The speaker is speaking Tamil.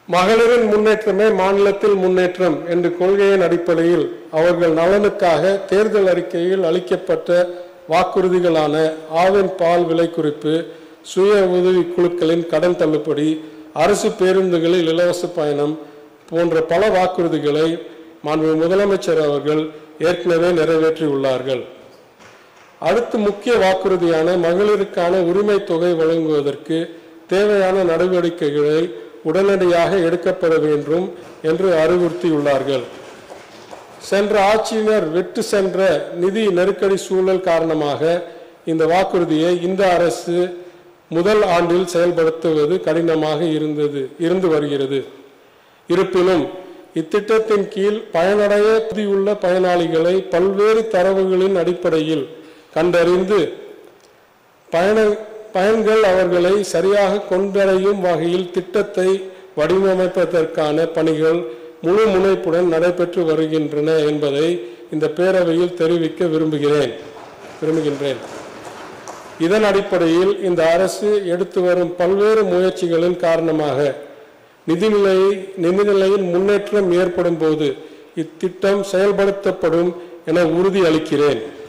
மகளிரின் முன்னேற்றமே மாநிலத்தில் முன்னேற்றம் என்ற கொள்கையின் அடிப்படையில் அவர்கள் நலனுக்காக தேர்தல் அறிக்கையில் அளிக்கப்பட்ட வாக்குறுதிகளான ஆவின் பால் விலை குறிப்பு சுய உதவி குழுக்களின் கடன் தள்ளுபடி அரசு பேருந்துகளில் இலவச பயணம் போன்ற பல வாக்குறுதிகளை மாண்பு முதலமைச்சர் அவர்கள் ஏற்கனவே நிறைவேற்றியுள்ளார்கள் அடுத்து முக்கிய வாக்குறுதியான மகளிருக்கான உரிமை தொகை வழங்குவதற்கு தேவையான நடவடிக்கைகளை உடனடியாக எடுக்கப்பட வேண்டும் என்று அறிவுறுத்தியுள்ளார்கள் சென்ற ஆட்சியினர் விட்டு சென்ற நிதி நெருக்கடி சூழல் காரணமாக இந்த வாக்குறுதியை இந்த அரசு முதல் ஆண்டில் செயல்படுத்துவது கடினமாக இருந்தது இருந்து வருகிறது இருப்பினும் இத்திட்டத்தின் கீழ் பயனடைய உள்ள பயனாளிகளை பல்வேறு தரவுகளின் அடிப்படையில் கண்டறிந்து பயண பயன்கள் அவர்களை சரியாக கொண்டடையும் வகையில் திட்டத்தை வடிவமைப்பதற்கான பணிகள் முழு முனைப்புடன் நடைபெற்று வருகின்றன என்பதை இந்த பேரவையில் தெரிவிக்க விரும்புகிறேன் விரும்புகின்றேன் இதன் அடிப்படையில் இந்த அரசு எடுத்து வரும் பல்வேறு முயற்சிகளின் காரணமாக நிதிநிலை நிதிநிலையில் முன்னேற்றம் ஏற்படும் போது இத்திட்டம் செயல்படுத்தப்படும் என உறுதி அளிக்கிறேன்